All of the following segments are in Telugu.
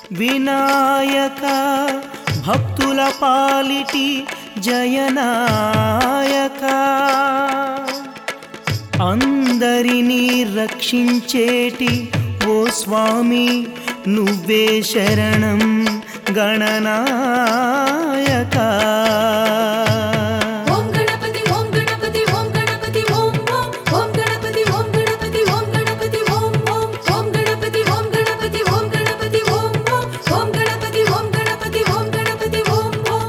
వినాయక భక్తుల పాలిటి జయనాయక అందరినీ రక్షించేటి ఓ స్వామి నువ్వే శరణం గణనాయక ఓం గణపతి ఓం గణపతి ఓం గణపతి ఓం ఓం ఓం గణపతి ఓం గణపతి ఓం గణపతి ఓం ఓం ఓం గణపతి ఓం గణపతి ఓం గణపతి ఓం ఓం ఓం గణపతి ఓం గణపతి ఓం గణపతి ఓం ఓం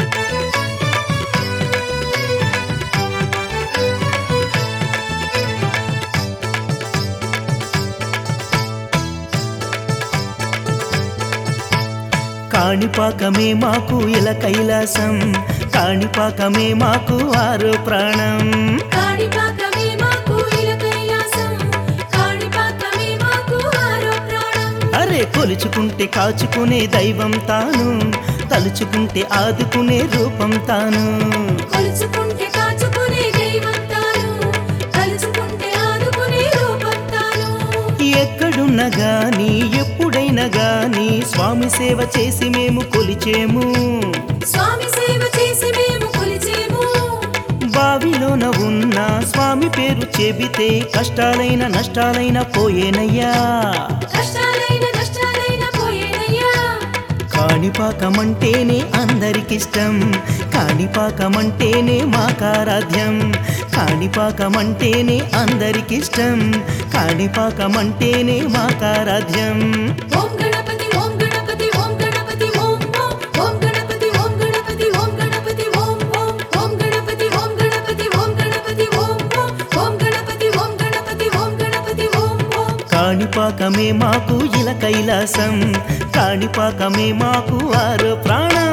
కాణిపాకమే మాకు ఇల కైలాసం కాణిపాకమే మాకు ఆరు ప్రాణం కాణిపాకమే మాకు ఇల కైలాసం కాణిపాకమే మాకు ఆరో ప్రాణం అరే కొలుచుకుంటే కాచుకునే దైవం తాను తలుచుకుంటే ఆదుకునే రూపం తాను కొలుచుకుంటే కాచుకునే దైవం తాను కలుచుకుంటే ఆదుకునే రూపం తాను ఎక్కడున్నా గాని ఎప్పుడైనా గాని స్వామి సేవ చేసి మేము కొలిచేము స్వామి సేవ చేసి మేము కొలిచేము బావిలోన ఉన్న స్వామి పేరు చెబితే కష్టాలైన నష్టాలైన పోయేనయ్యా కష్టాలైన నష్టాలైన పోయేనయ్యా కాణిపాకమంటేనే అందరికిష్టం కాణిపాకమంటేనే మాకారాధ్యం కాణిపాకమంటేనే అందరికిష్టం కాణిపాకమంటేనే మాకారాధ్యం ఓం గణపతి ఓం గణపతి ఓం గణపతి ఓం ఓం ఓం గణపతి ఓం గణపతి ఓం గణపతి ఓం ఓం ఓం గణపతి ఓం గణపతి ఓం గణపతి ఓం ఓం ఓం గణపతి ఓం గణపతి ఓం గణపతి ఓం ఓం కాణిపాకమే మాకు ఇల కైలాసం కాణిపాకమే మాకు ఆరు ప్రాణం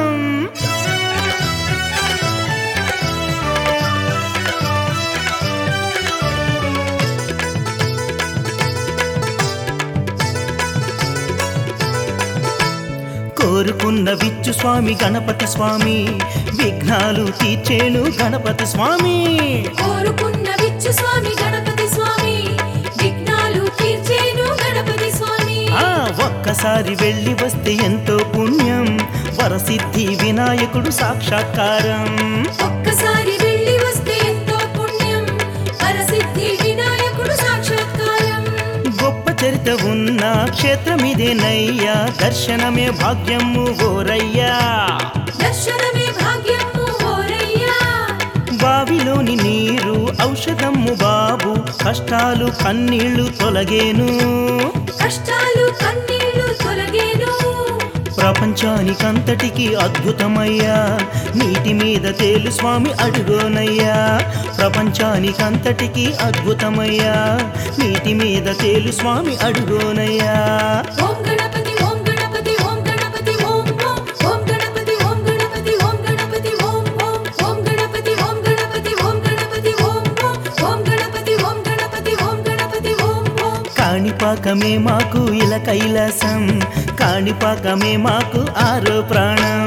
కోరుకున్న విచ్చు స్వామి గణపతి స్వామి విఘ్నాలు తీర్చేను గణపతి స్వామి కోరుకున్న విచ్చు స్వామి గణపతి స్వామి విఘ్నాలు తీర్చేను గణపతి స్వామి ఆ ఒక్కసారి వెళ్ళి వస్తే ఎంతో పుణ్యం వరసిద్ధి వినాయకుడు సాక్షాత్కారం ఒక్కసారి వెళ్ళి వస్తే ఎంతో పుణ్యం పరసిద్ధి వినాయకుడు సాక్షాత్కారం గొప్ప చరిత ఉన్న క్షేత్రమిదేనయ్యా దర్శనమే భాగ్యము ఓరయ్యా దర్శనమే భాగ్యము ఓరయ్యా బావిలోని నీరు ఔషధము బాబు కష్టాలు కన్నీళ్లు తొలగేను కష్టాలు కన్నీళ్లు తొలగేను ప్రపంచానికంతటికి అద్భుతమయ్యా నీటి మీద తేలు స్వామి అడుగోనయ్యా ప్రపంచానికంతటికి అద్భుతమయ్యా నీటి మీద తేలు స్వామి అడుగోనయ్యా ఓం గణపతి ఓం గణపతి ఓం గణపతి ఓం ఓం ఓం గణపతి ఓం గణపతి ఓం గణపతి ఓం ఓం ఓం గణపతి ఓం గణపతి ఓం గణపతి ఓం ఓం ఓం గణపతి ఓం గణపతి ఓం గణపతి ఓం ఓం కాణిపాకమే మాకు ఇల కైలాసం కాణిపాకమే మాకు ఆరో ప్రాణం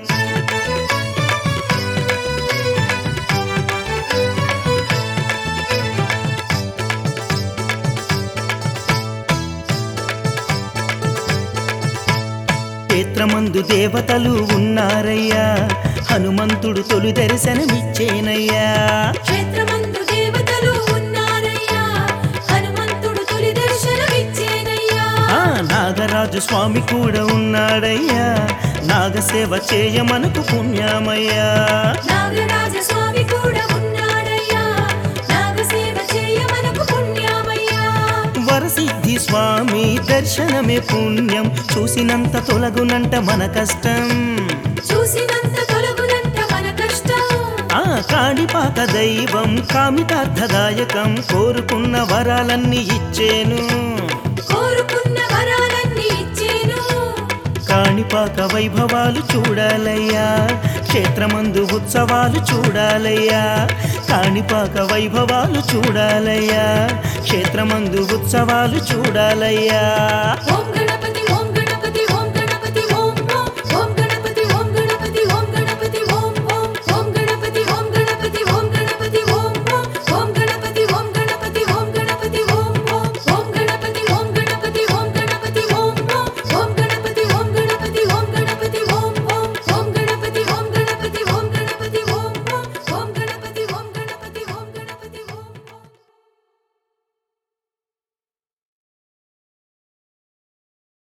క్షేత్రమందు దేవతలు ఉన్నారయ్యా హనుమంతుడు తొలి దర్శనమిచ్చేనయ్యా క్షేత్రమందు దేవతలు ఉన్నారయ్యా హనుమంతుడు తొలి దర్శనమిచ్చేనయ్యా ఆ నాగరాజు స్వామి కూడా ఉన్నాడయ్యా నాగసేవ చేయమనకు పుణ్యమయ్యా నాగరాజ స్వామి కూడా ఉన్నాడయ్యా నాగసేవ చేయ మనకు పుణ్యమయ్యా వరసిద్ధి స్వామి దర్శనమే పుణ్యం చూసినంత తొలగునంట మన కష్టం చూసినంత తొలగునంత మన కష్టం ఆ కాణిపాక దైవం కామితార్థదాయకం కోరుకున్న వరాలన్నీ ఇచ్చేను కోరుకున్న వరాలన్నీ ఇచ్చేను కాణిపాక వైభవాలు చూడాలయ్యా క్షేత్రమందు ఉత్సవాలు చూడాలయ్యా కాణిపాక వైభవాలు చూడాలయ్యా క్షేత్రమందు ఉత్సవాలు చూడాలయ్యా